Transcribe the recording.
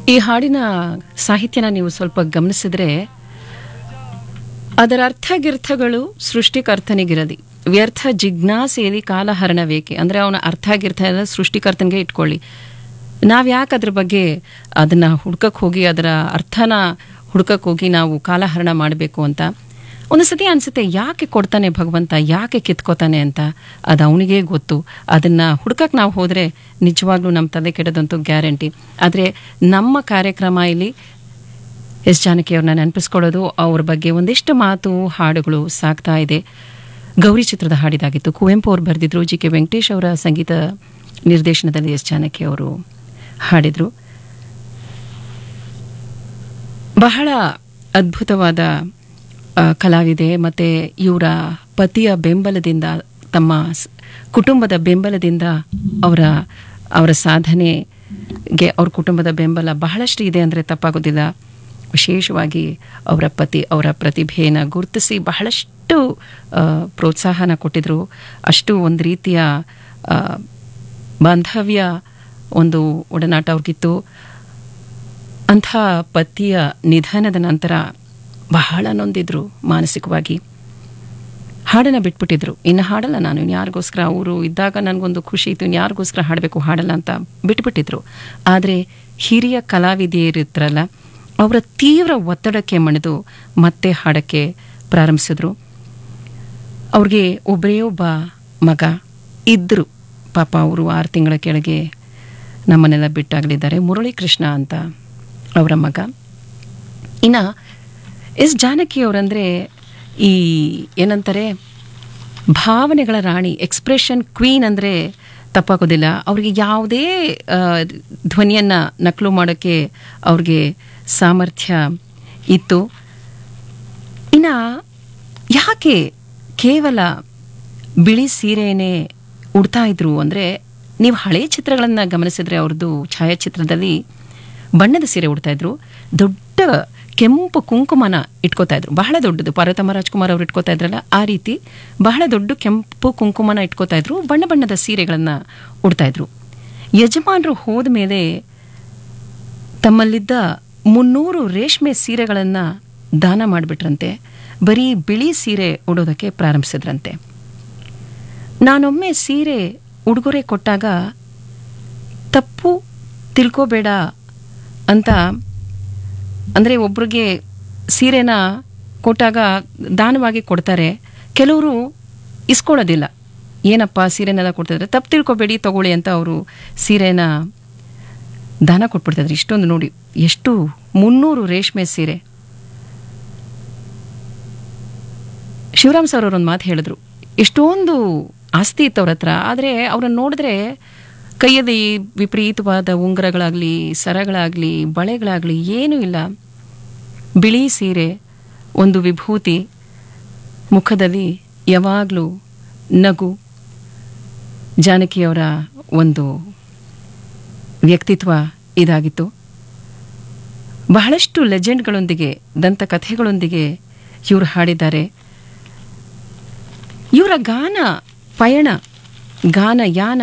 ಈ ಹಾಡಿನ ಸಾಹಿತ್ಯನ ನೀವು ಸ್ವಲ್ಪ ಗಮನಿಸಿದ್ರೆ ಅದರ ಅರ್ಥಗಿರ್ಥಗಳು ಸೃಷ್ಟಿಕರ್ತನಿಗಿರದಿ ವ್ಯರ್ಥ ಜಿಜ್ಞಾಸೆಯಲ್ಲಿ ಕಾಲಹರಣವೇಕೆ ಅಂದರೆ ಅವನ ಅರ್ಥಗಿರ್ಥ ಎಲ್ಲ ಸೃಷ್ಟಿಕರ್ತನಿಗೆ ಇಟ್ಕೊಳ್ಳಿ ನಾವು ಯಾಕೆ ಅದ್ರ ಬಗ್ಗೆ ಅದನ್ನ ಹುಡ್ಕಕ್ಕೆ ಹೋಗಿ ಅದರ ಅರ್ಥನ ಹುಡ್ಕಕ್ಕೆ ಹೋಗಿ ನಾವು ಕಾಲಹರಣ ಮಾಡಬೇಕು ಅಂತ ಒಂದ್ಸತಿ ಅನ್ಸುತ್ತೆ ಯಾಕೆ ಕೊಡ್ತಾನೆ ಭಗವಂತ ಯಾಕೆ ಕಿತ್ಕೋತಾನೆ ಅಂತ ಅದು ಅವನಿಗೆ ಗೊತ್ತು ಅದನ್ನ ಹುಡ್ಕಕ್ಕೆ ನಾವು ಹೋದರೆ ನಿಜವಾಗ್ಲೂ ನಮ್ಮ ತಲೆ ಕೆಡದಂತೂ ಗ್ಯಾರಂಟಿ ಆದರೆ ನಮ್ಮ ಕಾರ್ಯಕ್ರಮ ಇಲ್ಲಿ ಎಸ್ ಜಾನಕಿ ಅವ್ರನ್ನ ನೆನಪಿಸ್ಕೊಳ್ಳೋದು ಅವ್ರ ಬಗ್ಗೆ ಒಂದಿಷ್ಟು ಮಾತು ಹಾಡುಗಳು ಸಾಗ್ತಾ ಇದೆ ಗೌರಿ ಚಿತ್ರದ ಹಾಡಿದಾಗಿತ್ತು ಕುವೆಂಪು ಅವ್ರು ಬರೆದಿದ್ರು ಜಿ ಕೆ ವೆಂಕಟೇಶ್ ಅವರ ಸಂಗೀತ ನಿರ್ದೇಶನದಲ್ಲಿ ಎಸ್ ಜಾನಕಿ ಅವರು ಹಾಡಿದ್ರು ಬಹಳ ಅದ್ಭುತವಾದ ಆ, ಕಲಾವಿದೆ ಮತ್ತು ಇವರ ಪತಿಯ ಬೆಂಬಲದಿಂದ ತಮ್ಮ ಸ್- ಕುಟುಂಬದ ಬೆಂಬಲದಿಂದ ಅವರ ಅವರ ಸಾಧನೆಗೆ ಅವ್ರ ಕುಟುಂಬದ ಬೆಂಬಲ ಬಹಳಷ್ಟು ಇದೆ ಅಂದರೆ ತಪ್ಪಾಗೋದಿಲ್ಲ ವಿಶೇಷವಾಗಿ ಅವರ ಪತಿ ಅವರ ಪ್ರತಿಭೆಯನ್ನು ಗುರುತಿಸಿ ಬಹಳಷ್ಟು ಆ, ಪ್ರೋತ್ಸಾಹನ ಕೊಟ್ಟಿದ್ರು ಅಷ್ಟು ಒಂದು ರೀತಿಯ ಆ, ಬಾಂಧವ್ಯ ಒಂದು ಒಡನಾಟ ಅವ್ರಿಗಿತ್ತು ಅಂಥ ಪತಿಯ ನಿಧನದ ನಂತರ ಬಹಳ ನೊಂದಿದ್ರು ಮಾನಸಿಕವಾಗಿ ಹಾಡನ್ನು ಬಿಟ್ಬಿಟ್ಟಿದ್ರು ಇನ್ನು ಹಾಡಲ್ಲ ನಾನು ಇನ್ನು ಯಾರಿಗೋಸ್ಕರ ಅವರು ಇದ್ದಾಗ ನನಗೊಂದು ಖುಷಿ ಇತ್ತು ಇನ್ನು ಯಾರಿಗೋಸ್ಕರ ಹಾಡಬೇಕು ಹಾಡಲ್ಲ ಅಂತ ಬಿಟ್ಬಿಟ್ಟಿದ್ರು ಆದರೆ ಹಿರಿಯ ಕಲಾವಿದೆಯರಿದ್ರಲ್ಲ ಅವರ ತೀವ್ರ ಒತ್ತಡಕ್ಕೆ ಮಣಿದು ಮತ್ತೆ ಹಾಡಕ್ಕೆ ಪ್ರಾರಂಭಿಸಿದ್ರು ಅವ್ರಿಗೆ ಒಬ್ಬರೇ ಒಬ್ಬ ಮಗ ಇದ್ದರು ಪಾಪ ಅವರು ಆರು ತಿಂಗಳ ಕೆಳಗೆ ನಮ್ಮನ್ನೆಲ್ಲ ಬಿಟ್ಟಾಗಲಿದ್ದಾರೆ ಮುರಳೀಕೃಷ್ಣ ಅಂತ ಅವರ ಮಗ ಇನ್ನು ಎಸ್ ಜಾನಕಿ ಅವರಂದರೆ ಈ ಏನಂತಾರೆ ಭಾವನೆಗಳ ರಾಣಿ ಎಕ್ಸ್ಪ್ರೆಷನ್ ಕ್ವೀನ್ ಅಂದರೆ ತಪ್ಪಾಗೋದಿಲ್ಲ ಅವ್ರಿಗೆ ಯಾವುದೇ ಆ, ಧ್ವನಿಯನ್ನು ನಕಲು ಮಾಡೋಕ್ಕೆ ಅವ್ರಿಗೆ ಸಾಮರ್ಥ್ಯ ಇತ್ತು ಇನ್ನು ಯಾಕೆ ಕೇವಲ ಬಿಳಿ ಸೀರೆನೇ ಉಡ್ತಾ ಇದ್ರು ಅಂದರೆ ನೀವು ಹಳೆ ಚಿತ್ರಗಳನ್ನು ಗಮನಿಸಿದ್ರೆ ಅವ್ರದ್ದು ಛಾಯಾಚಿತ್ರದಲ್ಲಿ ಬಣ್ಣದ ಸೀರೆ ಉಡ್ತಾ ಇದ್ರು ದೊಡ್ಡ ಕೆಂಪು ಕುಂಕುಮನ ಇಟ್ಕೋತಾ ಇದ್ರು ಬಹಳ ದೊಡ್ಡದು ಪಾರ್ವತಮ್ಮ ರಾಜ್ಕುಮಾರ್ ಅವ್ರು ಇಟ್ಕೋತಾ ಇದ್ರಲ್ಲ ಆ ರೀತಿ ಬಹಳ ದೊಡ್ಡ ಕೆಂಪು ಕುಂಕುಮನ ಇಟ್ಕೋತಾ ಇದ್ರು ಬಣ್ಣ ಬಣ್ಣದ ಸೀರೆಗಳನ್ನು ಉಡ್ತಾ ಇದ್ರು ಯಜಮಾನರು ಹೋದ ಮೇಲೆ ತಮ್ಮಲ್ಲಿದ್ದ ಮುನ್ನೂರು ರೇಷ್ಮೆ ಸೀರೆಗಳನ್ನು ದಾನ ಮಾಡಿಬಿಟ್ರಂತೆ ಬರೀ ಬಿಳಿ ಸೀರೆ ಉಡೋದಕ್ಕೆ ಪ್ರಾರಂಭಿಸಿದ್ರಂತೆ ನಾನೊಮ್ಮೆ ಸೀರೆ ಉಡುಗೊರೆ ಕೊಟ್ಟಾಗ ತಪ್ಪು ತಿಳ್ಕೋಬೇಡ ಅಂತ ಅಂದರೆ ಒಬ್ರಿಗೆ ಸೀರೆನ ಕೊಟ್ಟಾಗ ದಾನವಾಗಿ ಕೊಡ್ತಾರೆ ಕೆಲವರು ಇಸ್ಕೊಳ್ಳೋದಿಲ್ಲ ಏನಪ್ಪ ಸೀರೆನೆಲ್ಲ ಕೊಡ್ತಿದ್ರೆ ತಪ್ಪು ತಿಳ್ಕೊಬೇಡಿ ತಗೊಳ್ಳಿ ಅಂತ ಅವರು ಸೀರೆನ ದಾನ ಕೊಟ್ಬಿಡ್ತಿದ್ರು ಇಷ್ಟೊಂದು ನೋಡಿ ಎಷ್ಟು ಮುನ್ನೂರು ರೇಷ್ಮೆ ಸೀರೆ ಶಿವರಾಮ್ ಸರ್ ಅವರೊಂದು ಮಾತು ಹೇಳಿದ್ರು ಎಷ್ಟೊಂದು ಆಸ್ತಿ ಇತ್ತು ಅವ್ರ ಹತ್ರ ಆದರೆ ಅವ್ರನ್ನ ನೋಡಿದ್ರೆ ಕೈಯಲ್ಲಿ ವಿಪರೀತವಾದ ಉಂಗುರಗಳಾಗಲಿ ಸರಗಳಾಗಲಿ ಬಳೆಗಳಾಗಲಿ ಏನೂ ಇಲ್ಲ ಬಿಳಿ ಸೀರೆ ಒಂದು ವಿಭೂತಿ ಮುಖದಲ್ಲಿ ಯಾವಾಗಲೂ ನಗು ಜಾನಕಿಯವರ ಒಂದು ವ್ಯಕ್ತಿತ್ವ ಇದಾಗಿತ್ತು ಬಹಳಷ್ಟು ಲೆಜೆಂಡ್ಗಳೊಂದಿಗೆ ದಂತಕಥೆಗಳೊಂದಿಗೆ ಇವರು ಹಾಡಿದ್ದಾರೆ ಇವರ ಗಾನ ಪಯಣ ಗಾನ ಯಾನ